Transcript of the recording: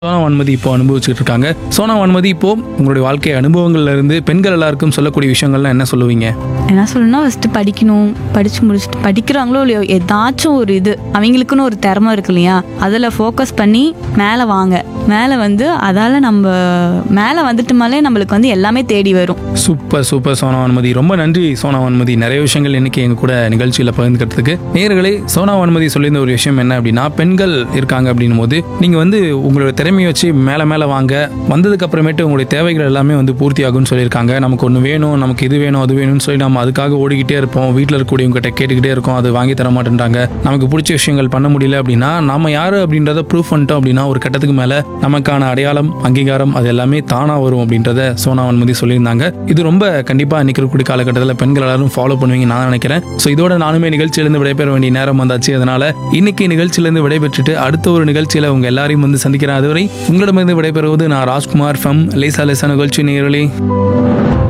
சோனா வன்மதி இப்போ அனுபவிச்சுட்டு இருக்காங்க சோனா வன்மதி இப்போ உங்களுடைய வாழ்க்கை அனுபவங்கள்ல இருந்து பெண்கள் எல்லாருக்கும் சொல்லக்கூடிய விஷயங்கள்லாம் என்ன சொல்லுவீங்க என்ன சொல்லணும்னா ஃபஸ்ட்டு படிக்கணும் படித்து முடிச்சுட்டு படிக்கிறாங்களோ இல்லையோ ஏதாச்சும் ஒரு இது அவங்களுக்குன்னு ஒரு திறமை இருக்கு இல்லையா அதில் ஃபோக்கஸ் பண்ணி மேலே வாங்க மேலே வந்து அதால் நம்ம மேலே வந்துட்டுமாலே நம்மளுக்கு வந்து எல்லாமே தேடி வரும் சூப்பர் சூப்பர் சோனா வன்மதி ரொம்ப நன்றி சோனா வன்மதி நிறைய விஷயங்கள் இன்னைக்கு எங்க கூட நிகழ்ச்சியில் பகிர்ந்துக்கிறதுக்கு நேயர்களே சோனா வன்மதி சொல்லியிருந்த ஒரு விஷயம் என்ன அப்படின்னா பெண்கள் இருக்காங்க அப்படின்னும் போது நீங்க வந்து உங்களோட திறமையை வச்சு மேலே மேலே வாங்க வந்ததுக்கு அப்புறமேட்டு உங்களுடைய தேவைகள் எல்லாமே வந்து பூர்த்தி ஆகும்னு சொல்லியிருக்காங்க நமக்கு ஒன்று வேணும் நமக்கு இது வேணும் அது வேணும்னு சொல்லி நம்ம அதுக்காக ஓடிக்கிட்டே இருப்போம் வீட்டில் இருக்கக்கூடியவங்க கிட்ட கேட்டுக்கிட்டே இருக்கோம் அது வாங்கி தர மாட்டேன்றாங்க நமக்கு பிடிச்ச விஷயங்கள் பண்ண முடியல அப்படின்னா நம்ம யாரு அப்படின்றத ப்ரூஃப் பண்ணிட்டோம் அப்படின்னா ஒரு கட்டத்துக்கு மேலே நமக்கான அடையாளம் அங்கீகாரம் அது எல்லாமே தானா வரும் அப்படின்றத சோனா வன்மதி சொல்லியிருந்தாங்க இது ரொம்ப கண்டிப்பா இன்னைக்கு இருக்கக்கூடிய காலகட்டத்தில் பெண்கள் எல்லாரும் ஃபாலோ பண்ணுவீங்க நான் நினைக்கிறேன் ஸோ இதோட நானுமே நிகழ்ச்சியிலிருந்து விடைபெற வேண்டிய நேரம் வந்தாச்சு அதனால இன்னைக்கு நிகழ்ச்சியிலிருந்து விடைபெற்றுட்டு அடுத்த ஒரு நிகழ்ச்சியில உங்க எல்லாரையும் வந்து சந்திக்கிறேன் அதுவரை உங்களிடமிருந்து விடைபெறுவது நான் ராஜ்குமார் ஃபம் லேசா லேசா நிகழ்ச்சி நேரலே